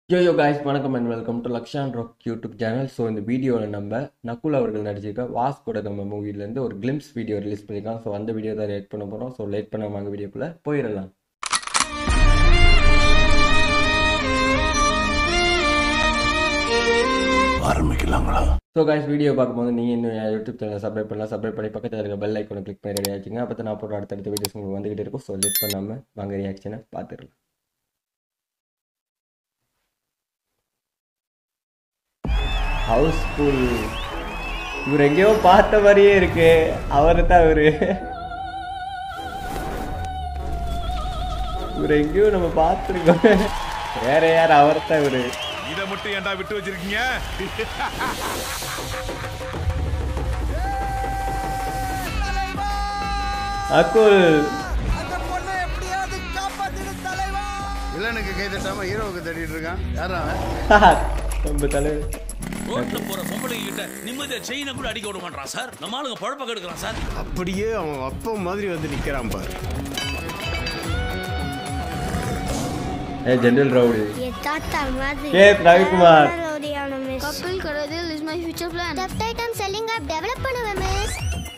யோ yo guys வணக்கம் and welcome to Lakshan rock YouTube channel so இந்த வீடியோவில் நம்ம நகுல் அவர்கள் நடிச்சிருக்க வாஸ் கூட நம்ம மூவிலேருந்து ஒரு கிளிம்ஸ் வீடியோ ரிலீஸ் பண்ணியிருக்காங்க ஸோ அந்த வீடியோ தான் லேட் பண்ண போகிறோம் ஸோ லேட் பண்ண வாங்க வீடியோக்குள்ளே போயிடலாம் ஆரம்பிக்கலாங்களா ஸோ காய்ஸ் வீடியோ பார்க்கும்போது நீங்கள் இன்னும் என் யூடியூப் சேனல் சப்ஸ்கிரைப் பண்ணலாம் சப்ஸ்கிரைப் பண்ணி பக்கத்தில் இருக்க பெல் ஐக்கனை கிளிக் பண்ணி ரெடி ஆச்சுங்க அப்போ தான் நான் போடுற அடுத்தடுத்த வீடியோஸ் உங்களுக்கு வந்துகிட்டே இருக்கும் ஸோ லேட் பண்ணாமல் வாங்க ரியாக்ஷனை பார்த்துடலாம் ஹவுஸ்ஃபுல் இவர் எங்கேயோ பார்த்த மாதிரியே இருக்கு அவர் தான் இவரு இவர் எங்கேயோ நம்ம பார்த்துருக்கோம் வேற யார் அவர் தான் இவரு இத மட்டும் ஏன்டா விட்டு வச்சிருக்கீங்க அக்குல் வில்லனுக்கு கை தட்டாம ஹீரோவுக்கு தட்டிட்டு இருக்கான் யாரா அவன் நம்ம தலைவர் ரோட்ல போற பொம்பளைங்க கிட்ட நிம்மதியா செயினை கூட அடிக்க விட மாட்டான் சார் நம்ம ஆளுங்க பழப்ப கெடுக்கிறான் சார் அப்படியே அவன் அப்பா மாதிரி வந்து நிக்கிறான் பாரு ஏ ஜென்ரல் ரவுடி ये टाटा மாதிரி கே ரவிக்குமார் ரவுடியான மிஸ் கப்பல் கடதில் இஸ் மை ஃபியூச்சர் பிளான் டெப்ட் ஐட்டம் செல்லிங் ஆப் டெவலப் பண்ணுவேன் மிஸ்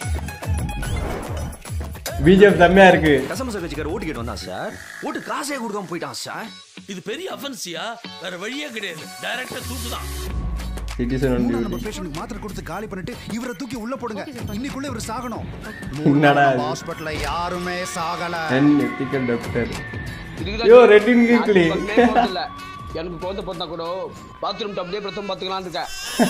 பிஜிஎஃப் செம்மையா இருக்கு கசமச கட்சிக்கார ஓட்டு கேட்டு வந்தான் சார் ஓட்டு காசே கொடுக்காம போயிட்டான் சார் இது பெரிய அஃபென்சியா வேற வழியே கிடையாது டைரக்டா தூக்குதான் சிட்டிசன் ஒன் நம்ம டியூட்டி பேஷண்ட் மாத்திரை கொடுத்து காலி பண்ணிட்டு இவரை தூக்கி உள்ள போடுங்க இன்னைக்குள்ள இவர் சாகணும் என்னடா இது? ஹாஸ்பிட்டல்ல யாருமே சாகல டென் எத்திக்கல் டாக்டர் ஐயோ ரெட்டின் கிங்க்லி எனக்கு குழந்தை பிறந்தா கூட பாத்ரூம் அப்படியே பிரசவம் பார்த்துக்கலாம்னு இருக்கேன்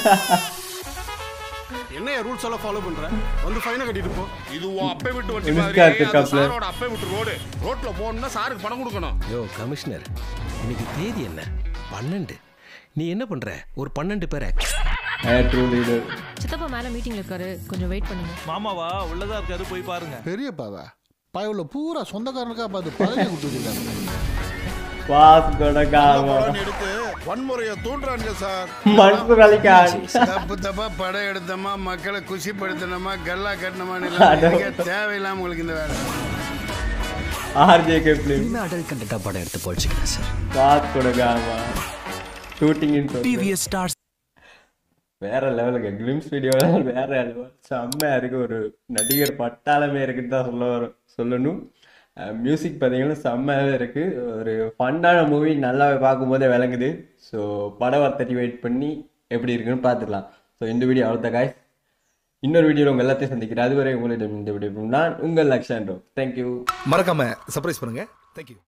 என்ன ரூல்ஸ் எல்லாம் ஃபாலோ பண்ற வந்து ஃபைனை கட்டிட்டு போ இது உன் அப்பை விட்டு வண்டி Miss மாதிரி Car அது pickup-ல. சாரோட அப்பை விட்டு ரோடு ரோட்ல போகணும்னா சாருக்கு பணம் கொடுக்கணும் யோ கமிஷனர் இன்னைக்கு தேதி என்ன பன்னெண்டு நீ என்ன பண்ற ஒரு பன்னெண்டு பேரை ஏ ட்ரூ லீடர் சித்தப்பா மேல மீட்டிங்ல இருக்காரு கொஞ்சம் வெயிட் பண்ணுங்க மாமாவா உள்ளதா இருக்காரு போய் பாருங்க பெரியப்பாவா பயவுல பூரா சொந்தக்காரனுக்கா பார்த்து பதவி கொடுத்துருக்காங்க பாஸ் கொடகாம எடுத்து வன்முறையை தூண்டுறானுங்க சார் மன்சூர் அலிகான் தப்பு தப்பா படம் எடுத்தோமா மக்களை குஷிப்படுத்தினோமா கல்லா கட்டினோமா தேவையில்லாம உங்களுக்கு இந்த வேலை ஆர்ஜே கெப்லின் இனிமே அடல் கண்டா படம் எடுத்து போச்சுக்கிறேன் சார் பாஸ் கொடகாம ஷூட்டிங் இன் டிவிஎஸ் ஸ்டார்ஸ் வேற லெவலுக்கு கிளிம்ஸ் வீடியோ வேற level. செம்மையா இருக்கு ஒரு நடிகர் பட்டாளமே இருக்குன்னு தான் சொல்ல வரும் சொல்லணும் மியூசிக் பார்த்தீங்கன்னா செம்மையாவே இருக்கு ஒரு ஃபன்னான மூவி நல்லா பார்க்கும்போதே விளங்குது ஸோ படம் வரத்தட்டி வெயிட் பண்ணி எப்படி இருக்குன்னு பார்த்துக்கலாம் ஸோ இந்த வீடியோ அவ்வளோதான் காய்ஸ் இன்னொரு வீடியோவில் உங்கள் எல்லாத்தையும் சந்திக்கிறேன் அதுவரை உங்களிடம் இந்த வீடியோ நான் உங்கள் லக்ஷான்றோம் தேங்க்யூ மறக்காம சர்ப்ரைஸ் பண்ணுங்க தேங்க்யூ